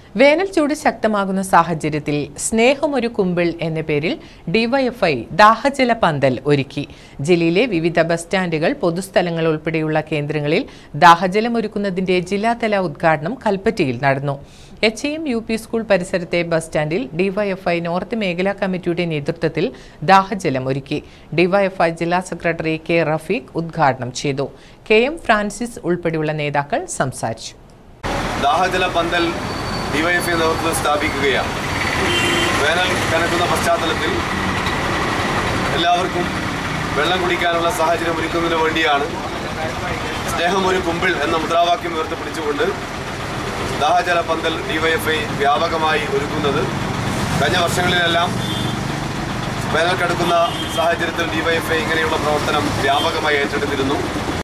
വേനൽ ചൂട് ശക്തമാകുന്ന സാഹചര്യത്തിൽ സ്നേഹമൊരു കുമ്പിൾ എന്ന പേരിൽ ഡിവൈഎഫ്ഐ ദാഹജല പന്തൽ ഒരുക്കി ജില്ലയിലെ വിവിധ ബസ് സ്റ്റാൻഡുകൾ പൊതുസ്ഥലങ്ങൾ ഉൾപ്പെടെയുള്ള കേന്ദ്രങ്ങളിൽ ദാഹജലം ഒരുക്കുന്നതിന്റെ ജില്ലാതല ഉദ്ഘാടനം കൽപ്പറ്റയിൽ നടന്നു H M U P school പരിസരത്തെ ബസ് സ്റ്റാൻഡിൽ ഡിവൈഎഫ്ഐ നോർത്ത് മേഖലാ കമ്മിറ്റിയുടെ നേതൃത്വത്തിൽ ദാഹജലം ഒരുക്കി ഡിവൈഎഫ്ഐ ജില്ലാ സെക്രട്ടറി കെ റഫീഖ് ഉദ്ഘാടനം ചെയ്തു കെ എം ഫ്രാൻസിസ് ഉൾപ്പെടെയുള്ള നേതാക്കൾ സംസാരിച്ചു ദാഹജല പന്തൽ ഡിവൈഎഫ്ഐ നേതൃത്വത്തിൽ സ്ഥാപിക്കുകയാണ് വേനൽ കനക്കുന്ന പശ്ചാത്തലത്തിൽ എല്ലാവർക്കും വെള്ളം കുടിക്കാനുള്ള സാഹചര്യം ഒരുക്കുന്നതിന് വേണ്ടിയാണ് സ്നേഹം ഒരു കുമ്പിൾ എന്ന മുദ്രാവാക്യം ഉയർത്തിപ്പിടിച്ചുകൊണ്ട് ദാഹജല പന്തൽ ഡിവൈഎഫ്ഐ വ്യാപകമായി ഒരുക്കുന്നത് കഴിഞ്ഞ വർഷങ്ങളിലെല്ലാം വേനൽ കടുക്കുന്ന സാഹചര്യത്തിൽ ഡിവൈഎഫ്ഐ ഇങ്ങനെയുള്ള പ്രവർത്തനം വ്യാപകമായി ഏറ്റെടുത്തിരുന്നു